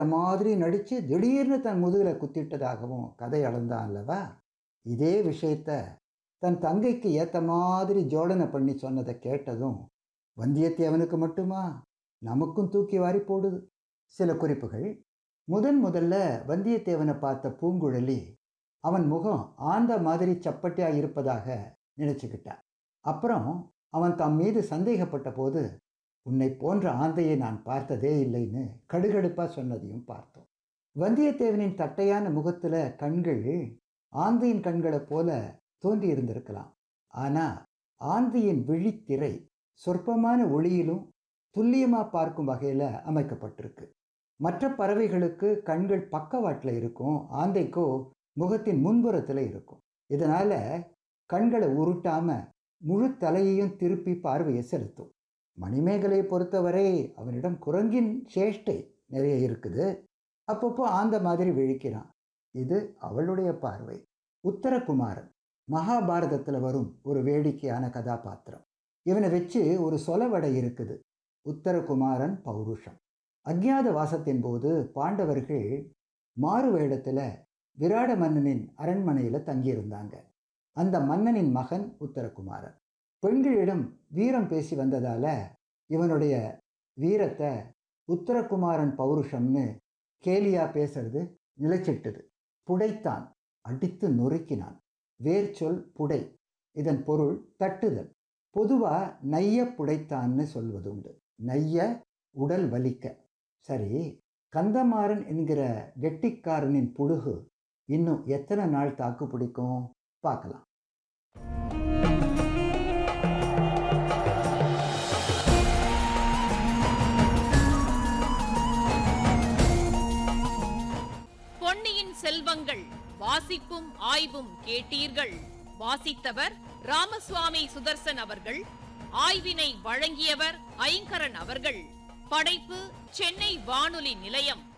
மாதிரி நடித்து திடீர்னு தன் முதுகில் குத்திட்டதாகவும் கதை அளந்தான் அல்லவா இதே விஷயத்த தன் தங்கைக்கு ஏற்ற மாதிரி ஜோடனை பண்ணி சொன்னதை கேட்டதும் வந்தியத்தேவனுக்கு மட்டுமா நமக்கும் தூக்கி வாரி போடுது சில குறிப்புகள் முதன் முதல்ல வந்தியத்தேவனை பார்த்த பூங்குழலி அவன் முகம் ஆந்த மாதிரி சப்பட்டியாக இருப்பதாக நினச்சிக்கிட்டான் அப்புறம் அவன் தம் மீது சந்தேகப்பட்ட போது உன்னை போன்ற ஆந்தையை நான் பார்த்ததே இல்லைன்னு கடுகடுப்பாக சொன்னதையும் பார்த்தோம் வந்தியத்தேவனின் தட்டையான முகத்தில் கண்கள் ஆந்தையின் கண்களைப் போல தோன்றி இருந்திருக்கலாம் ஆனால் ஆந்தையின் விழித்திரை சொற்பமான ஒளியிலும் துல்லியமாக பார்க்கும் வகையில் அமைக்கப்பட்டிருக்கு மற்ற பறவைகளுக்கு கண்கள் பக்கவாட்டில் இருக்கும் ஆந்தைக்கோ முகத்தின் முன்புறத்தில் இருக்கும் இதனால் கண்களை உருட்டாம முழு தலையையும் திருப்பி பார்வையை செலுத்தும் மணிமேகலையை பொறுத்தவரை அவனிடம் குரங்கின் சேஷ்டை நிறைய இருக்குது அப்பப்போ ஆந்த மாதிரி விழிக்கிறான் இது அவளுடைய பார்வை உத்தரகுமாரன் மகாபாரதத்தில் வரும் ஒரு வேடிக்கையான கதாபாத்திரம் இவனை வச்சு ஒரு சொலவடை இருக்குது உத்தரகுமாரன் பௌருஷம் அஜ்ஞாத வாசத்தின் போது பாண்டவர்கள் மாறு வேடத்தில் விராட மன்னனின் அரண்மனையில் தங்கியிருந்தாங்க அந்த மன்னனின் மகன் உத்தரகுமாரன் பெண்களிடம் வீரம் பேசி வந்ததால இவனுடைய வீரத்தை உத்தரகுமாரன் பௌருஷம்னு கேலியா பேசுறது நிலைச்சிட்டது புடைத்தான் அடித்து நொறுக்கினான் வேர் சொல் புடை இதன் பொருள் தட்டுதல் பொதுவா நைய புடைத்தான்னு சொல்வதுண்டு நைய உடல் வலிக்க சரி கந்தமாறன் என்கிற கெட்டிக்காரனின் புழுகு இன்னும் எத்தனை நாள் தாக்கு பிடிக்கும் பார்க்கலாம் பொன்னியின் செல்வங்கள் வாசிப்பும் ஆய்வும் கேட்டீர்கள் வாசித்தவர் ராமசுவாமி சுதர்சன் அவர்கள் ஆய்வினை வழங்கியவர் ஐங்கரன் அவர்கள் படைப்பு சென்னை வானொலி நிலையம்